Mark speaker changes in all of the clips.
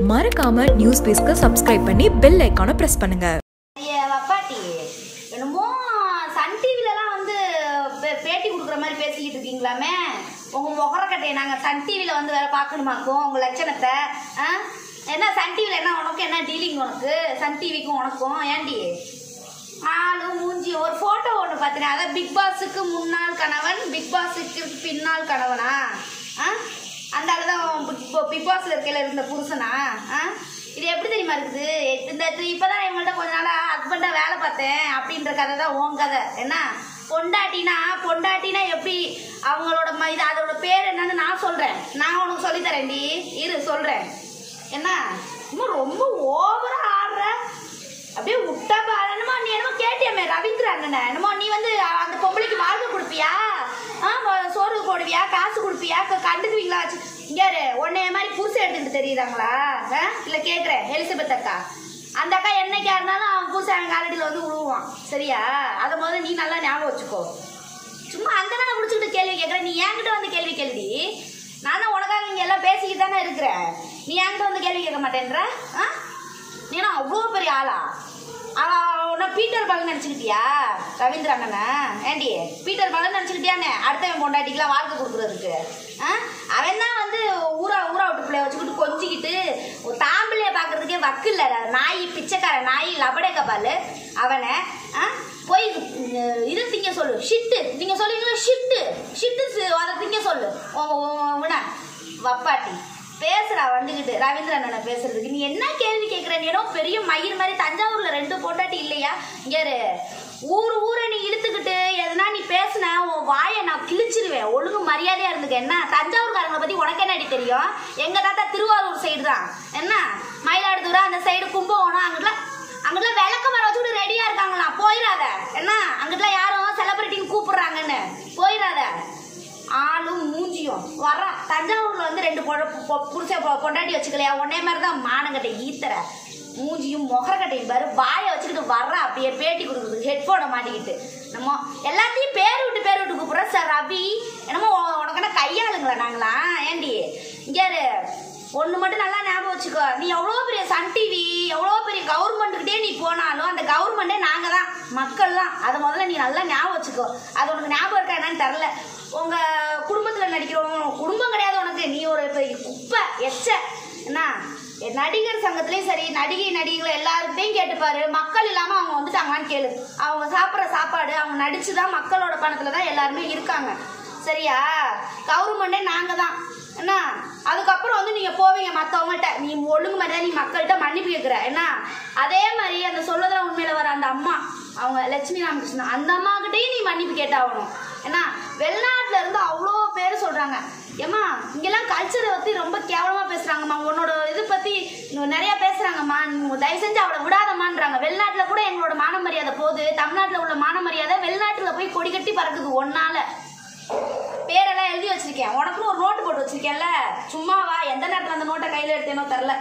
Speaker 1: மறக்காம நியூஸ் பேஸ்க்கு சப்ஸ்கிரைப் பண்ணி பெல் ஐக்கானை பிரஸ் பண்ணுங்க
Speaker 2: ஏ வப்பாட்டி என்னமோ சன் டிவிலலாம் வந்து பே- பேட்டி கொடுக்குற மாதிரி பேசிக்கிட்டு இருக்கீங்களாமே உங்கள் முகரக்கட்டையை நாங்கள் சன் டிவியில் வந்து வேலை பார்க்கணுமாக்கும் உங்கள் லட்சணத்தை ஆ என்ன சன் டிவியில் என்ன உனக்கு என்ன டீலிங் உனக்கு சன் டிவிக்கும் உனக்கும் ஏண்டி ஆளு மூஞ்சி ஒரு ஃபோட்டோ ஒன்று பார்த்தேன் அதான் பிக் பாஸுக்கு முன்னாள் கணவன் பிக் பாஸுக்கு பின்னால் கணவனா ஆ அந்த ஆளு தான் பிக் பாஸில் இருக்கையில் இருந்த புருஷனா ஆ இது எப்படி தெரியுமா இருக்குது இந்த இப்போதான் இவங்கள்ட்ட கொஞ்ச நாளாக ஹஸ்பண்டாக வேலை பார்த்தேன் அப்படின்ற கதை தான் உன் கதை என்ன பொண்டாட்டினா பொண்டாட்டினா எப்படி அவங்களோட ம இது அதோட பேர் என்னன்னு நான் சொல்கிறேன் நான் உனக்கு சொல்லித்தரேன்டி இரு சொல்கிறேன் என்ன இன்னும் ரொம்ப ஓவராக ஆடுற அப்படியே விட்டா என்னமோ நீ என்னமோ கேட்டியமே ரவீந்திர அண்ணனை என்னமோ நீ வந்து அந்த பொம்பளைக்கு வாழ்க்கை கொடுப்பியா ஆ வ- சோறு போடுவியா காசு கொடுப்பியா க- கண்டுக்குவீங்களா வச்சு இங்க இரு, உன்னைய மாதிரி புருஷன் எடுத்துட்டு தெரியுறாங்களா ஆ? இல்ல கேக்குறேன் எலிசபெத் அக்கா அந்த அக்கா என்னைக்கா இருந்தாலும் அவன் புருஷன் அவன் காலடியில் வந்து விழுவான் சரியா அதை முதல்ல நீ நல்லா ஞாபகம் வச்சுக்கோ சும்மா அந்த நாள் முடிச்சுக்கிட்டு கேள்வி கேட்குறேன் நீ என்கிட்ட வந்து கேள்வி கேள்வி நான் தான் உனக்காக இங்கே எல்லாம் பேசிக்கிட்டு தானே இருக்கிறேன் நீ என்கிட்ட வந்து கேள்வி கேட்க மாட்டேன்ற ஆ நீனா அவ்வளோ பெரிய ஆளா அவன் உன்னை பீட்டர் பாலன் நினச்சிக்கிட்டியா ரவீந்திர அண்ணனை ஏண்டி பீட்டர் பாலன் நினச்சிக்கிட்டியானே அடுத்தவன் பொண்டாட்டிக்கெலாம் வாழ்க்கை கொடுக்குறதுக்கு ஆ அவன் தான் வந்து ஊரா ஊரா விட்டு பிள்ளைய வச்சுக்கிட்டு கொஞ்சிக்கிட்டு ஒரு தாம்பிள்ளைய பார்க்கறதுக்கே வக்கு இல்லை நாய் பிச்சைக்கார நாய் லபடே கபால் அவனை ஆ போய் அஹ், இது திங்க சொல்லு ஷிட்டு நீங்க சொல்லுவீங்களா ஷிட்டு ஷிட்டு சி- அதை திங்க சொல்லு உன் உன் உன வப்பாட்டி பேசுறா வந்துகிட்டு ரவீந்திர அண்ணனை பேசுறதுக்கு நீ என்ன கேள்வி கேட்குற நீ ஏதோ பெரிய மயிர் மாதிரி தஞ்சாவூர்ல ரெண்டு பொண்டாட்டி இல்லையா இங்க இரு. ஊர் ஊரை நீ இழுத்துக்கிட்டு எதுனா நீ பேசுன உன் வாயை நான் கிழிச்சிருவேன் ஒழுங்கு மரியாதையா இருந்துக்க என்ன தஞ்சாவூர்காரங்களை பத்தி உனக்கு என்னடி தெரியும் எங்க தாத்தா திருவாரூர் சைடு தான் என்ன மயிலாடுதுறை அந்த சைடு கும்பகோணம் அங்கிட்டலாம் அங்கிட்டலாம் விளக்க மரம் வச்சுக்கிட்டு ரெடியா இருக்காங்களாம் போயிடாத என்ன அங்கிட்டலாம் யாரும் செலிபிரிட்டின்னு கூப்பிடுறாங்கன்னு போயிடாத ஆளும் மூஞ்சியும் வர்றான் தஞ்சாவூர்ல வந்து ரெண்டு பொ- பொ- புருஷ பொ- பொண்டாட்டி வச்சுக்கலையா உன்னே மாதிரி தான் மானங்கட்டை ஈத்தர மூஞ்சியும் முகரக்கட்டையும் பாரு வாயை வச்சுக்கிட்டு வர்றான் அப்படியே பேட்டி கொடுக்குறது ஹெட்ஃபோனை மாட்டிக்கிட்டு நம்ம எல்லாத்தையும் பேர் விட்டு பேர் விட்டு கூப்பிடுறோம் சார் ரவி என்னமோ உ- உனக்கு என்ன கையாளுங்களா நாங்களா ஏண்டி இங்கே ஒன்று மட்டும் நல்லா ஞாபகம் வச்சுக்கோ நீ எவ்வளோ பெரிய சன் டிவி எவ்வளோ பெரிய கவர்மெண்ட்டுக்கிட்டே நீ போனாலும் அந்த கவர்மெண்ட்டே நாங்கள் தான் மக்கள் தான் அதை முதல்ல நீ நல்லா ஞாபகம் வச்சுக்கோ அது உனக்கு ஞாபகம் இருக்கா என்னன்னு தெரில உங்கள் குடும்பத்தில் நடிக்கிறவங்க குடும்பம் கிடையாது உனக்கு நீ ஒரு பெரிய குப்பை எச்ச என்ன நடிகர் சங்கத்துலேயும் சரி நடிகை நடிகைகளை எல்லாருக்கிட்டையும் கேட்டுப்பாரு மக்கள் இல்லாமல் அவங்க வந்துட்டாங்களான்னு கேளு அவங்க சாப்பிட்ற சாப்பாடு அவங்க நடிச்சு தான் மக்களோட பணத்தில் தான் எல்லாருமே இருக்காங்க சரியா கவர்மெண்டே நாங்கள் தான் என்ன அதுக்கப்புறம் வந்து நீங்கள் போவீங்க மற்றவங்கள்ட்ட நீ ஒழுங்கு மாதிரி தான் நீ மக்கள்கிட்ட மன்னிப்பு கேட்குற என்ன அதே மாதிரி அந்த சொல்லதான் உண்மையில வர அந்த அம்மா அவங்க லட்சுமி ராமகிருஷ்ணன் அந்த அம்மாக்கிட்டையும் நீ மன்னிப்பு கேட்டாகணும் ஏன்னா வெளிநாட்டுல இருந்து அவ்வளோ பேர் சொல்கிறாங்க ஏம்மா இங்கெல்லாம் கல்ச்சரை பற்றி ரொம்ப கேவலமாக பேசுகிறாங்கம்மா உன்னோட இது பற்றி நிறையா பேசுகிறாங்கம்மா நீ தயவு செஞ்சு அவளை விடாதம்மான்றாங்க வெளிநாட்டில் கூட எங்களோட மான மரியாதை போகுது தமிழ்நாட்டில் உள்ள மான மரியாதை வெளிநாட்டில் போய் கொடி கட்டி பறக்குது ஒன்னால பேரெல்லாம் எழுதி வச்சிருக்கேன் உனக்குன்னு ஒரு நோட்டு போட்டு வச்சிருக்கேன்ல சும்மாவா எந்த நேரத்தில் அந்த நோட்டை கையில் எடுத்தேனோ தெரில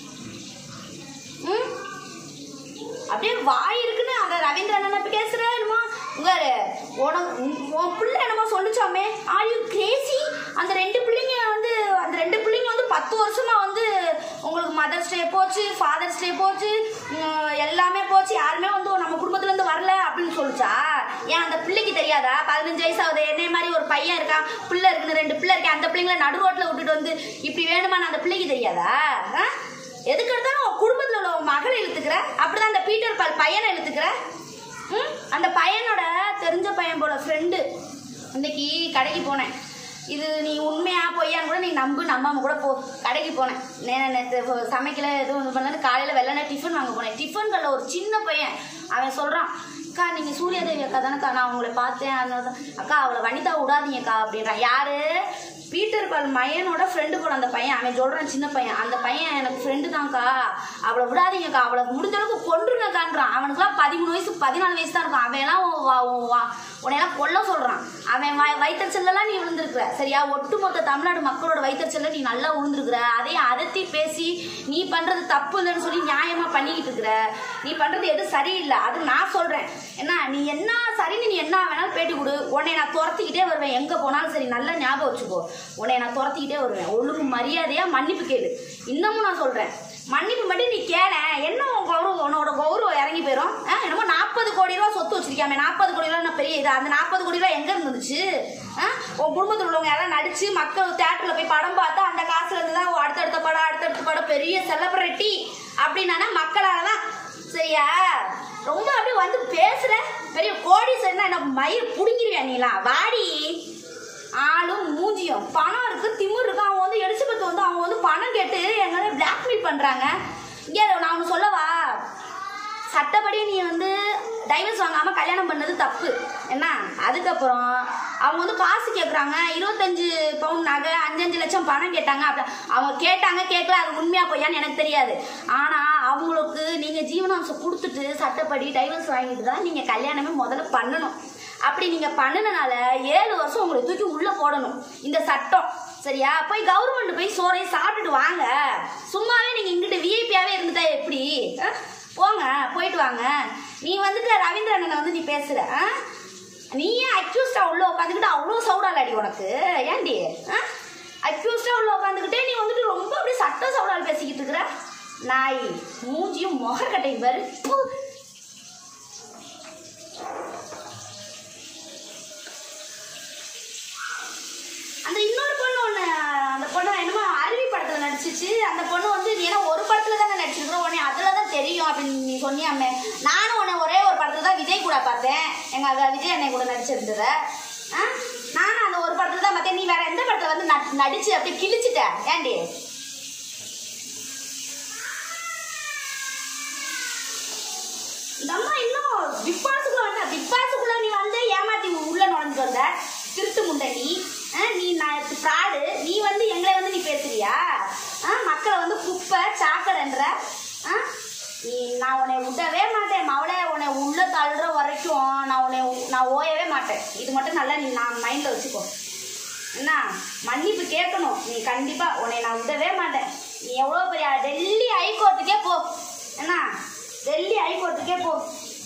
Speaker 2: ம் அப்படியே வாய் இருக்குன்னு அந்த ரவீந்திர அண்ணன் பேசுற என்னமோ உங்காரு உனக்கு உன் உன் பிள்ளை என்னமோ சொல்லிச்சாமே ஆர் யூ கிரேசி அந்த ரெண்டு பிள்ளைங்க வந்து அந்த ரெண்டு பிள்ளைங்க வந்து பத்து வருஷமா வந்து உங்களுக்கு மதர்ஸ் டே போச்சு ஃபாதர்ஸ் டே போச்சு உம், எல்லாமே போச்சு யாருமே வந்து நம்ம குடும்பத்துல இருந்து வரல அப்படின்னு சொல்லிச்சா ஏன் அந்த பிள்ளைக்கு தெரியாதா பதினஞ்சு வயசு ஆகுது என்னைய மாதிரி ஒரு பையன் இருக்கான் பிள்ளை இருக்குன்னு ரெண்டு பிள்ளை இருக்கேன் அந்த பிள்ளைங்கள நடு ரோட்ல விட்டுட்டு வந்து இப்படி வேணுமான்னு அந்த பிள்ளைக்கு தெரியாதா ஆ? எதுக்கு எடுத்தாலும் உன் குடும்பத்தில் உள்ள உன் மகளை இழுத்துக்கிற அப்படிதான் அந்த பீட்டர் பால் பையனை இழுத்துக்கிற ம் அந்த பையனோட தெரிஞ்ச பையன் போல ஃப்ரெண்டு இன்னைக்கு கடைக்கு போனேன் இது நீ உண்மையா பொய்யான்னு கூட நீ நம்பு நம்பாம கூட போ கடைக்கு போனேன் நே- நேத்து சமைக்கல எதுவும் இது பண்ணல காலையில் வெள்ளனை டிஃபன் வாங்க போனேன் டிஃபன் கல்ல ஒரு சின்ன பையன் அவன் சொல்கிறான் அக்கா நீங்கள் சூர்யாதேவி அக்கா தானேக்கா நான் உங்களை பார்த்தேன் அதனால தான் அக்கா அவளை வனிதா விடாதீங்கக்கா அப்படின்றான் யாரு பீட்டர் பால் மையனோட ஃப்ரெண்டு போல அந்த பையன் அவன் சொல்கிறான் சின்ன பையன் அந்த பையன் எனக்கு ஃப்ரெண்டு தான்க்கா அவளை விடாதீங்கக்கா அவளை முடிஞ்ச அளவுக்கு கொன்றுங்கக்கான்றான் அவனுக்குலாம் பதிமூணு வயசு பதினாலு வயசு தான் இருக்கும் அவன் எல்லாம் உன் வா- உன் வா- உன்னையெல்லாம் கொல்ல சொல்கிறான் அவன் வ வயிற்றுச்சல்லாம் நீ விழுந்திருக்கிற சரியா ஒட்டுமொத்த தமிழ்நாடு மக்களோட வயிற்றுச்சல்ல நீ நல்லா விழுந்திருக்கிற அதையும் அதத்தி பேசி நீ பண்ணுறது தப்பு இல்லைன்னு சொல்லி நியாயமாக பண்ணிக்கிட்டு இருக்கிற நீ பண்ணுறது எதுவும் சரியில்லை அது நான் சொல்கிறேன் என்ன நீ என்ன சரின்னு நீ என்ன வேணாலும் பேட்டி கொடு உன்னை நான் துரத்திக்கிட்டே வருவேன் எங்கே போனாலும் சரி நல்லா ஞாபகம் வச்சுக்கோ உன்னை நான் துரத்திக்கிட்டே வருவேன் ஒழுங்கு மரியாதையாக மன்னிப்பு கேளு இன்னமும் நான் சொல்கிறேன் மன்னிப்பு மட்டும் நீ கேள என்ன உன் கௌரவம் உன்னோட கௌரவம் இறங்கி போயிடும் ஆ, என்னமோ நாற்பது கோடி ரூபா சொத்து வச்சிருக்காமே நாற்பது கோடி ரூபா என்ன பெரிய இது அந்த நாற்பது கோடி ரூபா எங்க இருந்துச்சு ஆ, உன் குடும்பத்தில் உள்ளவங்க எல்லாம் நடிச்சு மக்கள் தேட்டர்ல போய் படம் பார்த்து அந்த காசுல இருந்து தான் அடுத்தடுத்த படம் அடுத்தடுத்த படம் பெரிய செலிபிரிட்டி அப்படின்னா மக்களால தான் சரியா ரொம்ப அப்படியே வந்து பேசுற பெரிய கோடீஸ்வரனா என்ன மயிர் புடுங்கிருவியா நீலாம் வாடி ஆளும் மூஞ்சியும் பணம் இருக்கு திமிர் இருக்கு அவங்க வந்து எலிசபெத் வந்து அவங்க வந்து பணம் கேட்டு எங்களை பிளாக்மெயில் பண்றாங்க இங்கே நான் ஒன்று சொல்லவா சட்டப்படி நீ வந்து டைவர்ஸ் வாங்காம கல்யாணம் பண்ணது தப்பு என்ன அதுக்கப்புறம் அவங்க வந்து காசு கேட்குறாங்க இருபத்தஞ்சு பவுன் நகை அஞ்சஞ்சு லட்சம் பணம் கேட்டாங்க அப்படி அவங்க கேட்டாங்க கேட்கல அது உண்மையா பொய்யான்னு எனக்கு தெரியாது ஆனா அவங்களுக்கு நீங்க ஜீவனாம்சம் கொடுத்துட்டு சட்டப்படி டைவர்ஸ் வாங்கிட்டு தான் நீங்க கல்யாணமே முதல்ல பண்ணணும் அப்படி நீங்க பண்ணுனனால ஏழு வருஷம் உங்களை தூக்கி உள்ள போடணும் இந்த சட்டம் சரியா போய் கவர்மெண்ட் போய் சோறையை சாப்பிட்டுட்டு வாங்க சும்மாவே நீங்க இங்கிட்டு விஐபியாவே இருந்துட்டா எப்படி ஆ? போங்க போயிட்டு வாங்க நீ வந்துட்டு ரவீந்திர அண்ணனை வந்து நீ பேசுற ஆ? நீயே அக்யூஸ்டா உள்ள உட்காந்துக்கிட்டு அவ்வளோ சவுடால் அடி உனக்கு ஏன்டி அக்யூஸ்டா உள்ள உட்காந்துக்கிட்டே நீ வந்துட்டு ரொம்ப அப்படியே சட்ட சவுடால் பேசிக்கிட்டு இருக்கிற நாய் மூஞ்சியும் முகக்கட்டையும் பாரு ப்பு. அந்த இன்னொரு பொண்ணு ஒன்று அந்த பொண்ணு என்னமோ அருவி படத்தில் நடிச்சிச்சு அந்த பொண்ணு வந்து நீ ஏன்னா ஒரு படத்தில் தானே நடிச்சிருக்கிற உடனே அதில் தான் தெரியும் அப்படின்னு நீ சொன்னியாமே நானும் உன்னை ஒரே ஒரு படத்தில் தான் விஜய் கூட பார்த்தேன் எங்கள் அக்கா விஜய் அண்ணன் கூட நடிச்சிருந்தத ஆ நானும் அந்த ஒரு படத்தில் தான் பார்த்தேன் நீ வேற எந்த படத்தில் வந்து நடி- நடிச்சு அப்படியே கிழிச்சிட்ட ஏண்டி இந்த அம்மா இன்னும் பிக் பாஸுக்குள்ள வந்த பிக் பாஸுக்குள்ள நீ வந்து ஏமாத்தி உள்ள நுழைஞ்சு வந்த திருட்டு முண்டை நீ ஆ, நீ நான் ஃப்ராடு நீ வந்து எங்களை வந்து நீ பேசுறியா ஆ, மக்களை வந்து குப்பை சாக்கடைன்ற ஆ? நீ நான் உன்னை விடவே மாட்டேன் மவளை உன்னை உள்ள தள்ளுற வரைக்கும் நான் உன்னை உ- நான் ஓயவே மாட்டேன் இது மட்டும் நல்லா நீ நான் மைண்டில் வச்சுக்கோ என்ன மன்னிப்பு கேட்கணும் நீ கண்டிப்பா உன்னை நான் விடவே மாட்டேன் நீ எவ்வளோ பெரிய ஆளு. டெல்லி ஹைகோர்ட்டுக்கே போ என்ன டெல்லி ஹைகோர்ட்டுக்கே போ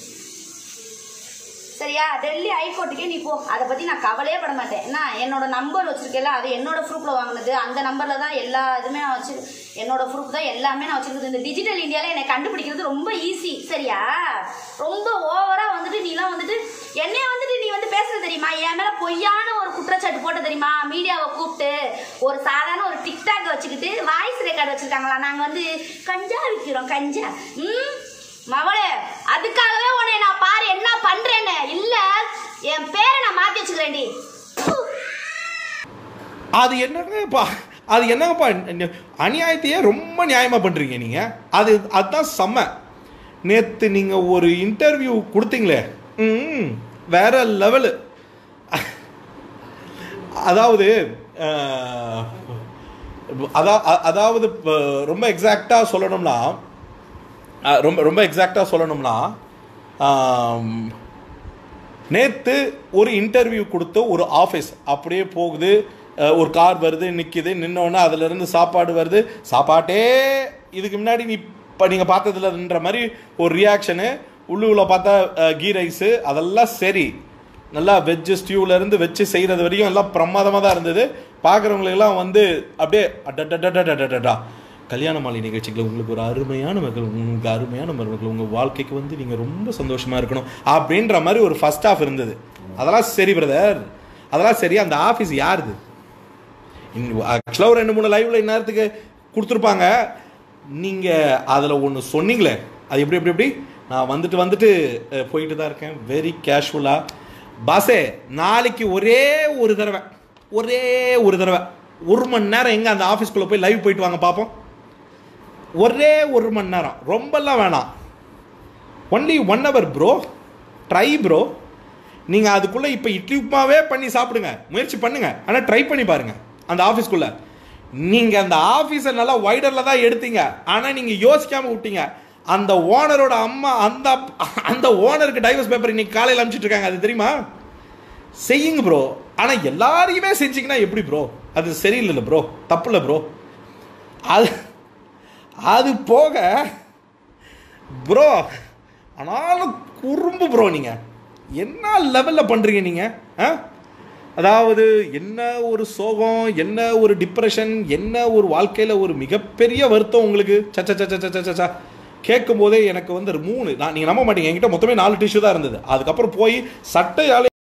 Speaker 2: சரியா டெல்லி ஹைகோர்ட்டுக்கே நீ போ அதை பத்தி நான் கவலையே பட மாட்டேன் என்ன என்னோட நம்பர் வச்சிருக்கேன்ல அது என்னோட ப்ரூஃப்ல வாங்கினது அந்த நம்பர்ல தான் எல்லா இதுமே நான் வச்சு என்னோட ப்ரூஃப் தான் எல்லாமே நான் வச்சிருக்கிறது இந்த டிஜிட்டல் இந்தியால என்னை கண்டுபிடிக்கிறது ரொம்ப ஈஸி சரியா ரொம்ப ஓவரா வந்துட்டு நீலாம் வந்துட்டு என்னைய வந்துட்டு நீ வந்து பேசுறது தெரியுமா என் மேல பொய்யான ஒரு குற்றச்சாட்டு போட்ட தெரியுமா மீடியாவை கூப்பிட்டு ஒரு சாதாரண ஒரு டிக்டாக் வச்சுக்கிட்டு வாய்ஸ் ரெக்கார்டு வச்சிருக்காங்களா நாங்க வந்து கஞ்சா விற்கிறோம் கஞ்சா ம் மவளே அதுக்காகவே உன்னை நான் பாரு என்ன பண்றேன்னு இல்ல என் பேரை நான் மாத்தி வச்சுக்கிறேன்டி ப்பு.
Speaker 3: அது என்னங்கப்பா அது என்னங்கப்பா ந- அநியாயத்தையே ரொம்ப நியாயமாக பண்ணுறீங்க நீங்கள் அது அதுதான் செம்ம நேற்று நீங்கள் ஒரு இன்டர்வியூ கொடுத்தீங்களே ம் வேற லெவலு அதாவது அஹ், அதா- அ- அதாவது இப்ப ரொம்ப எக்ஸாக்டாக சொல்லணும்னா அஹ், ரொம்ப ரொம்ப எக்ஸாக்டாக சொல்லணும்னா நேற்று ஒரு இன்டர்வியூ கொடுத்த ஒரு ஆஃபீஸ் அப்படியே போகுது அஹ், ஒரு கார் வருது நிற்கிது நின்னோடனே அதுலேருந்து சாப்பாடு வருது சாப்பாட்டே இதுக்கு முன்னாடி நீ இப்போ நீங்கள் பார்த்ததுலன்ற மாதிரி ஒரு ரியாக்ஷனு உள்ளுக்குள்ள பார்த்தா கீ ரைஸு அதெல்லாம் சரி நல்லா வெஜ்ஜு ஸ்டியூலேருந்து வச்சு செய்கிறது வரையும் எல்லாம் பிரமாதமாக தான் இருந்தது பார்க்குறவங்களுக்கெல்லாம் வந்து அப்படியே அடடடடடடடா கல்யாண மாலை நிகழ்ச்சிகள் உங்களுக்கு ஒரு அருமையான மகள் உங்களுக்கு அருமையான மருமகள் உங்கள் வாழ்க்கைக்கு வந்து நீங்கள் ரொம்ப சந்தோஷமாக இருக்கணும் அப்படின்ற மாதிரி ஒரு ஃபர்ஸ்ட் ஆஃப் இருந்தது அதெல்லாம் சரி பிரதர் அதெல்லாம் சரி அந்த ஆஃபீஸ் யாருது ஆக்சுவலாக ஒரு ரெண்டு மூணு லைவ்ல இந்நேரத்துக்கு கொடுத்துருப்பாங்க நீங்கள் அதில் ஒன்று சொன்னீங்களே அது எப்படி எப்படி எப்படி நான் வந்துட்டு வந்துட்டு அஹ், போயிட்டு தான் இருக்கேன் வெரி கேஷுவலாக பாஸே நாளைக்கு ஒரே ஒரு தடவை ஒரே ஒரு தடவை ஒரு மணி நேரம் எங்கே அந்த ஆஃபீஸ்க்குள்ளே போய் லைவ் போயிட்டு வாங்க பார்ப்போம் ஒரே ஒரு மணி நேரம் ரொம்பலாம் வேணாம் only one hour bro try bro நீங்கள் அதுக்குள்ளே இப்போ இட்லி உப்புமாவே பண்ணி சாப்பிடுங்க முயற்சி பண்ணுங்க ஆனால் ட்ரை பண்ணி பாருங்க அந்த ஆஃபீஸ்க்குள்ளே நீங்கள் அந்த ஆஃபீஸை நல்லா வைடரில் தான் எடுத்தீங்க ஆனால் நீங்கள் யோசிக்காமல் விட்டீங்க அந்த ஓனரோட அம்மா அந்த அப்- அந்த ஓனருக்கு டைவர்ஸ் பேப்பர் இன்னைக்கு காலையில் அனுப்பிச்சிட்டு இருக்காங்க அது தெரியுமா செய்யுங்க ப்ரோ ஆனால் எல்லாரையுமே செஞ்சீங்கன்னா எப்படி ப்ரோ அது சரியில்லை ப்ரோ தப்பு இல்லை ப்ரோ அது அது போக ப்ரோ ஆனாலும் குறும்பு ப்ரோ நீங்கள் என்ன லெவலில் பண்ணுறீங்க நீங்கள் ஆ அதாவது என்ன ஒரு சோகம் என்ன ஒரு டிப்ரெஷன் என்ன ஒரு வாழ்க்கையில் ஒரு மிகப்பெரிய வருத்தம் உங்களுக்கு சச்ச சச்ச சச்ச சச்சா கேட்கும் போதே எனக்கு வந்து ஒரு மூணு நான் நீங்கள் நம்ப மாட்டீங்க என்கிட்ட மொத்தமே நாலு டிஷ்யூ தான் இருந்தது அதுக்கப்புறம் போய் சட்டையாலே